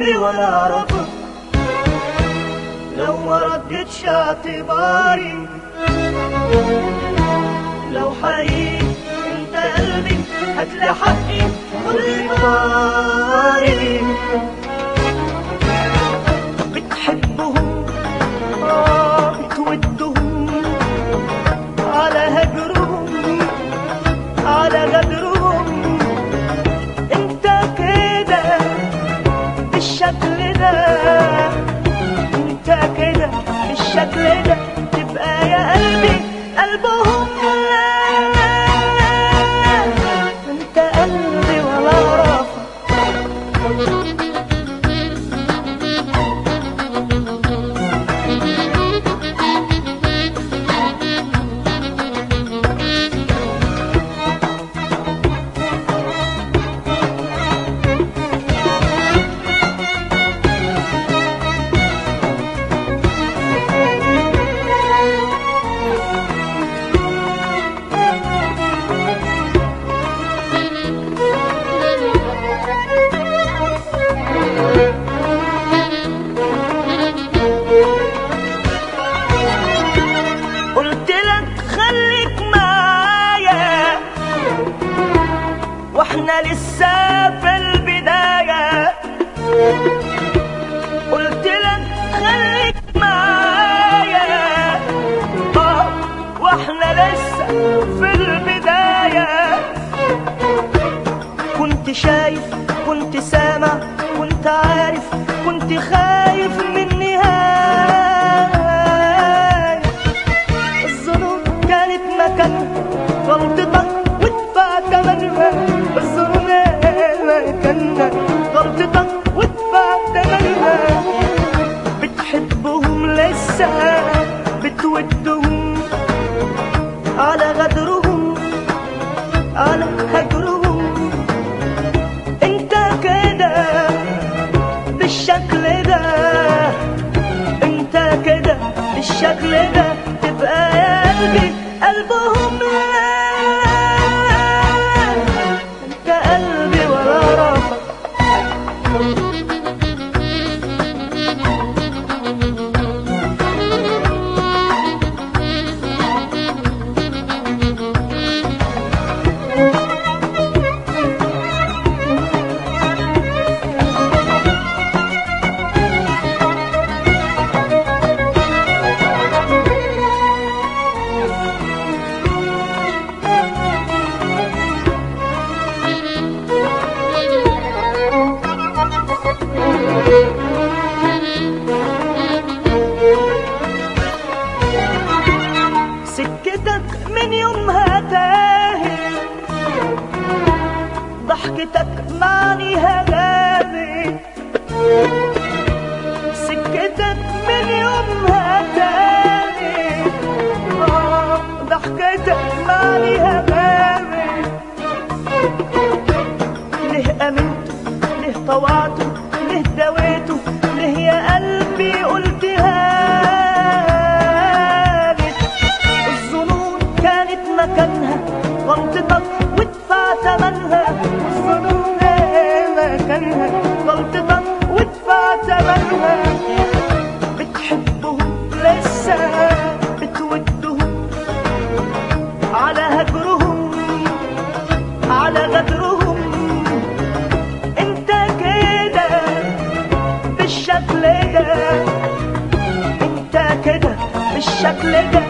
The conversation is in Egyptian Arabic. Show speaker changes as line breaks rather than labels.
قلبي ولا اعرفك لو ما ردتش اعتباري لو حقيقي انت قلبي هتلاقي حقي كل طاري بتحبهم آه بتودهم على هجرهم على غدرهم انت كده بالشكل ده انت كده بالشكل ده تبقى يا قلبي قلبهم انت قلبي ولا اعرفك قلت لك خليك معايا واحنا لسه في البداية قلت لك خليك معايا آه، واحنا لسه في البداية كنت شايف كنت سامع كنت عارف كنت خايف من نهاية الظروف كانت مكانها غلطتك وادفع تمنها الظروف مكانها غلطتك وادفع تمنها بتحبهم لسه بتودهم على غدرهم على هجرهم انت كده بالشكل ده انت كده بالشكل ده تبقى يا قلبي قلبهم انت قلبي ولا اعرفك سكتك من يومها تاهت ضحكتك معنيها غابت سكتك من يومها تاهت آه، ضحكتك معنيها غابت ليه امنت ليه طوعته ليه دويته ليه يا قلبي قلتها لي الظنون كانت مكانها غلطتك وادفع تمنها الظنون مكانها غلطتك وادفع تمنها بتحبهم لسه بتودهم على هجرهم على غدرهم انت كده بالشكل ده انت كده بالشكل ده